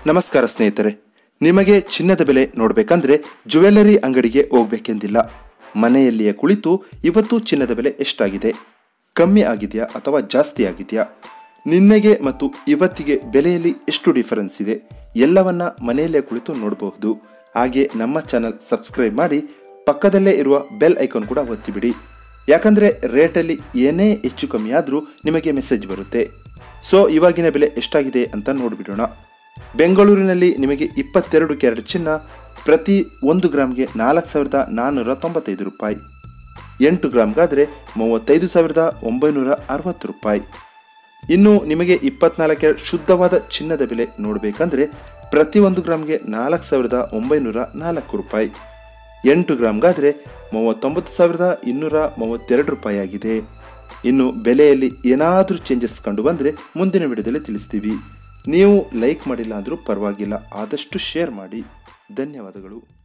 ನಮಸ್ಕಾರ ಸ್ನೇಹಿತರೆ ನಿಮಗೆ ಚಿನ್ನದ ಬೆಲೆ ನೋಡಬೇಕಂದ್ರೆ ಜ್ಯುವೆಲ್ಲರಿ ಅಂಗಡಿಗೆ ಹೋಗ್ಬೇಕೆಂದಿಲ್ಲ ಮನೆಯಲ್ಲಿಯೇ ಕುಳಿತು ಇವತ್ತು ಚಿನ್ನದ ಬೆಲೆ ಎಷ್ಟಾಗಿದೆ ಕಮ್ಮಿ ಆಗಿದೆಯಾ ಅಥವಾ ಜಾಸ್ತಿ ಆಗಿದೆಯಾ ನಿನ್ನೆಗೆ ಮತ್ತು ಇವತ್ತಿಗೆ ಬೆಲೆಯಲ್ಲಿ ಎಷ್ಟು ಡಿಫರೆನ್ಸ್ ಇದೆ ಎಲ್ಲವನ್ನ ಮನೆಯಲ್ಲೇ ಕುಳಿತು ನೋಡಬಹುದು ಹಾಗೆ ನಮ್ಮ ಚಾನಲ್ ಸಬ್ಸ್ಕ್ರೈಬ್ ಮಾಡಿ ಪಕ್ಕದಲ್ಲೇ ಇರುವ ಬೆಲ್ ಐಕಾನ್ ಕೂಡ ಒತ್ತಿಬಿಡಿ ಯಾಕಂದ್ರೆ ರೇಟಲ್ಲಿ ಏನೇ ಹೆಚ್ಚು ಕಮ್ಮಿ ಆದರೂ ನಿಮಗೆ ಮೆಸೇಜ್ ಬರುತ್ತೆ ಸೊ ಇವಾಗಿನ ಬೆಲೆ ಎಷ್ಟಾಗಿದೆ ಅಂತ ನೋಡಿಬಿಡೋಣ ಬೆಂಗಳೂರಿನಲ್ಲಿ ನಿಮಗೆ ಇಪ್ಪತ್ತೆರಡು ಕ್ಯಾರೆಟ್ ಚಿನ್ನ ಪ್ರತಿ ಒಂದು ಗ್ರಾಮ್ಗೆ ನಾಲ್ಕು ಸಾವಿರದ ನಾನ್ನೂರ ತೊಂಬತ್ತೈದು ರೂಪಾಯಿ ಎಂಟು ಗ್ರಾಮ್ಗಾದರೆ ಮೂವತ್ತೈದು ಸಾವಿರದ ಒಂಬೈನೂರ ಅರವತ್ತು ರೂಪಾಯಿ ಇನ್ನು ನಿಮಗೆ ಇಪ್ಪತ್ನಾಲ್ಕು ಕ್ಯಾರೆಟ್ ಶುದ್ಧವಾದ ಚಿನ್ನದ ಬೆಲೆ ನೋಡಬೇಕಂದ್ರೆ ಪ್ರತಿ ಒಂದು ಗ್ರಾಮ್ಗೆ ನಾಲ್ಕು ಸಾವಿರದ ಒಂಬೈನೂರ ನಾಲ್ಕು ರೂಪಾಯಿ ಎಂಟು ಗ್ರಾಮ್ಗಾದರೆ ಮೂವತ್ತೊಂಬತ್ತು ಸಾವಿರದ ಇನ್ನೂರ ಮೂವತ್ತೆರಡು ರೂಪಾಯಿ ಆಗಿದೆ ಇನ್ನು ಬೆಲೆಯಲ್ಲಿ ಏನಾದರೂ ಚೇಂಜಸ್ ಕಂಡು ಬಂದರೆ ಮುಂದಿನ ವಿಡಿಯೋದಲ್ಲಿ ತಿಳಿಸ್ತೀವಿ ನೀವು ಲೈಕ್ ಮಾಡಿಲ್ಲ ಅಂದರೂ ಪರವಾಗಿಲ್ಲ ಆದಷ್ಟು ಶೇರ್ ಮಾಡಿ ಧನ್ಯವಾದಗಳು